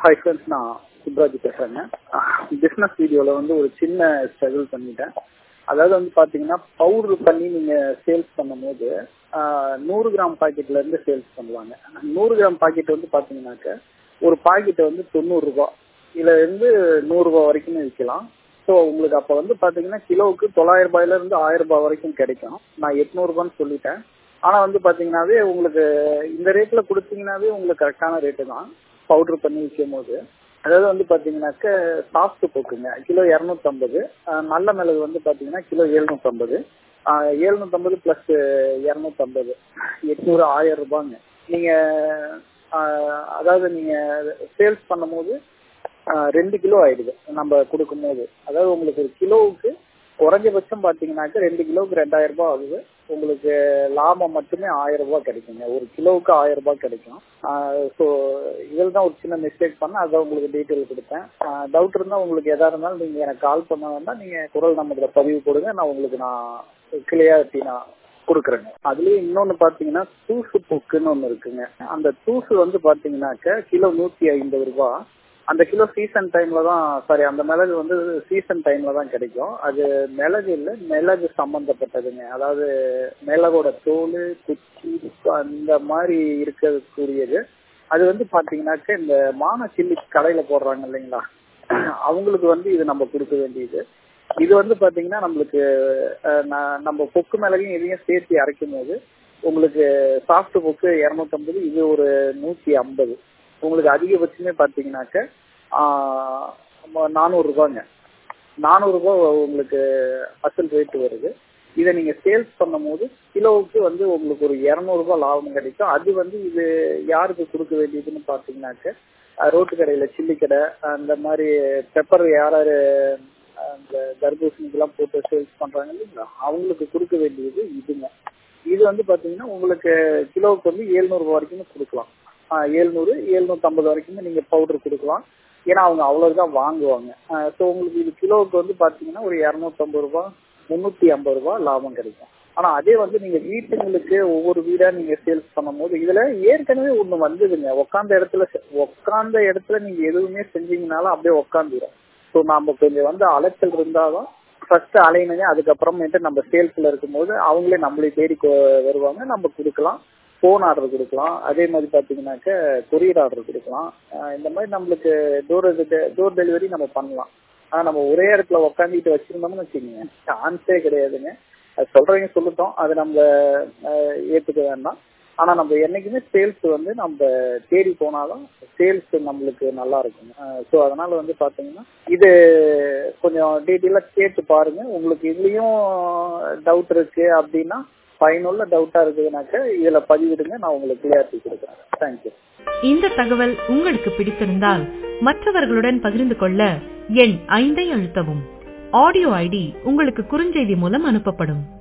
hi friends நான் சுப்ராஜ் பேசுறேங்க business வீடியோவில் வந்து ஒரு சின்ன ஸ்ட்ரகிள் பண்ணிட்டேன் அதாவது வந்து பார்த்தீங்கன்னா பவுடர் பண்ணி நீங்கள் சேல்ஸ் பண்ணும்போது நூறு கிராம் பாக்கெட்ல இருந்து சேல்ஸ் பண்ணுவாங்க நூறு கிராம் பாக்கெட் வந்து பார்த்தீங்கன்னாக்க ஒரு பாக்கெட் வந்து தொண்ணூறுரூபா இதுல இருந்து நூறுரூபா வரைக்கும் விற்கலாம் ஸோ உங்களுக்கு அப்போ வந்து பார்த்தீங்கன்னா கிலோவுக்கு தொள்ளாயிரம் ரூபாயில இருந்து ஆயிரம் ரூபாய் வரைக்கும் கிடைக்கும் நான் எட்நூறுபான்னு சொல்லிட்டேன் ஆனால் வந்து பார்த்தீங்கன்னாவே உங்களுக்கு இந்த ரேட்டில் கொடுத்தீங்கன்னாவே உங்களுக்கு கரெக்டான ரேட்டு தான் பவுடர் பண்ணி விற்கும் போது அதாவது வந்து பார்த்தீங்கன்னாக்க சாஃப்ட் போக்குங்க கிலோ இரநூத்தம்பது நல்ல மிளகு வந்து பார்த்தீங்கன்னா கிலோ எழுநூத்தம்பது எழுநூத்தம்பது ப்ளஸ் இரநூத்தம்பது எட்நூறு ஆயிரம் ரூபாங்க நீங்கள் அதாவது நீங்கள் சேல்ஸ் பண்ணும்போது ரெண்டு கிலோ ஆயிடுது நம்ம கொடுக்கும் போது அதாவது உங்களுக்கு ஒரு கிலோவுக்கு குறைஞ்சபட்சம் பார்த்தீங்கன்னாக்க ரெண்டு கிலோவுக்கு ரெண்டாயிரம் ரூபாய் ஆகுது உங்களுக்கு லாபம் மட்டுமே ஆயிரம் ரூபாய் கிடைக்குங்க ஒரு கிலோவுக்கு ஆயிரம் ரூபாய் கிடைக்கும் ஸோ இதில் தான் ஒரு சின்ன மிஸ்டேக் பண்ண அதை உங்களுக்கு டீட்டெயில் கொடுத்தேன் டவுட் இருந்தால் உங்களுக்கு எதா இருந்தாலும் நீங்கள் எனக்கு கால் பண்ண வேண்டாம் நீங்கள் குரல் நம்பரில் பதிவு போடுங்க நான் உங்களுக்கு நான் கிளியாரிட்டி நான் கொடுக்குறேங்க அதுலயும் இன்னொன்னு பாத்தீங்கன்னா தூசு பூக்குன்னு ஒண்ணு இருக்குங்க அந்த தூசு வந்து பாத்தீங்கன்னாக்க கிலோ நூத்தி ஐம்பது ரூபாய் அந்த கிலோ சீசன் டைம்ல தான் சாரி அந்த மிளகு வந்து சீசன் டைம்ல தான் கிடைக்கும் அது மிளகு இல்லை மிளகு சம்பந்தப்பட்டதுங்க அதாவது மிளகோட தோல் குச்சி அந்த மாதிரி இருக்கக்கூடியது அது வந்து பாத்தீங்கன்னாக்க இந்த மான சில்லி கடையில போடுறாங்க இல்லைங்களா அவங்களுக்கு வந்து இது நம்ம கொடுக்க வேண்டியது இது வந்து பாத்தீங்கன்னா நம்மளுக்கு நம்ம பொக்கு மிளகையும் இதையும் சேர்த்து அரைக்கும் போது உங்களுக்கு சாஃப்ட் பொக்கு இரநூத்தம்பது இது ஒரு நூத்தி ஐம்பது உங்களுக்கு அதிகபட்சமே பாத்தீங்கன்னாக்க நானூறு ரூபாங்க நானூறு ரூபாய் உங்களுக்கு அசல் ரேட்டு வருது இதை நீங்க சேல்ஸ் பண்ணும் போது கிலோவுக்கு வந்து உங்களுக்கு ஒரு இரநூறுபா லாபம் கிடைக்கும் அது வந்து இது யாருக்கு கொடுக்க வேண்டியதுன்னு பாத்தீங்கன்னாக்க ரோட்டு கடையில சில்லி கடை அந்த மாதிரி பெப்பர் யாராரு அந்த தர்பூசணிக்கெல்லாம் போட்டு சேல்ஸ் பண்றாங்க இல்லைங்களா அவங்களுக்கு கொடுக்க வேண்டியது இதுங்க இது வந்து பாத்தீங்கன்னா உங்களுக்கு கிலோவுக்கு வந்து ஏழ்நூறு வரைக்கும் கொடுக்கலாம் ஏழ்நூறு எழுநூத்தம்பது வரைக்கும் நீங்க பவுடர் கொடுக்கலாம் ஏன்னா அவங்க அவ்வளவுதான் வாங்குவாங்க ஸோ உங்களுக்கு இது கிலோவுக்கு வந்து பாத்தீங்கன்னா ஒரு இரநூத்தம்பது ரூபாய் முன்னூத்தி ஐம்பது ரூபாய் லாபம் கிடைக்கும் ஆனா அதே வந்து நீங்க வீட்டுங்களுக்கு ஒவ்வொரு வீடா நீங்க சேல்ஸ் பண்ணும் போது இதுல ஏற்கனவே ஒண்ணு வந்ததுங்க உட்காந்த இடத்துல உட்காந்த இடத்துல நீங்க எதுவுமே செஞ்சீங்கனாலும் அப்படியே உட்காந்துரும் ஸோ நம்ம கொஞ்சம் வந்து அலைச்சல் இருந்தாலும் ஃபர்ஸ்ட் அலையணுங்க அதுக்கப்புறமேட்டு நம்ம சேல்ஸ்ல இருக்கும்போது அவங்களே நம்மளே தேடி வருவாங்க நம்ம கொடுக்கலாம் ஃபோன் ஆர்டர் கொடுக்கலாம் அதே மாதிரி பார்த்தீங்கன்னாக்க கொரியர் ஆர்டர் கொடுக்கலாம் இந்த மாதிரி நம்மளுக்கு டோர் டோர் டெலிவரி நம்ம பண்ணலாம் ஆனால் நம்ம ஒரே இடத்துல உக்காந்துட்டு வச்சிருந்தோம்னு வச்சுக்கோங்க சான்ஸே கிடையாதுங்க அது சொல்றவங்க சொல்லிட்டோம் அது நம்ம ஏற்றுக்க வேண்டாம் ஆனால் நம்ம என்னைக்குமே சேல்ஸ் வந்து நம்ம தேடி போனாலும் சேல்ஸ் நம்மளுக்கு நல்லா இருக்கும் ஸோ அதனால வந்து பார்த்தீங்கன்னா இது கொஞ்சம் டீட்டெயிலாக கேட்டு பாருங்க உங்களுக்கு இதுலேயும் டவுட் இருக்கு அப்படின்னா பயனுள்ள டவுட்டா இருக்குதுனாக்க இதுல பதிவிடுங்க நான் உங்களுக்கு கிளியாரிட்டி கொடுக்குறேன் தேங்க்யூ இந்த தகவல் உங்களுக்கு பிடித்திருந்தால் மற்றவர்களுடன் பகிர்ந்து கொள்ள எண் ஐந்தை அழுத்தவும் ஆடியோ ஐடி உங்களுக்கு குறுஞ்செய்தி மூலம் அனுப்பப்படும்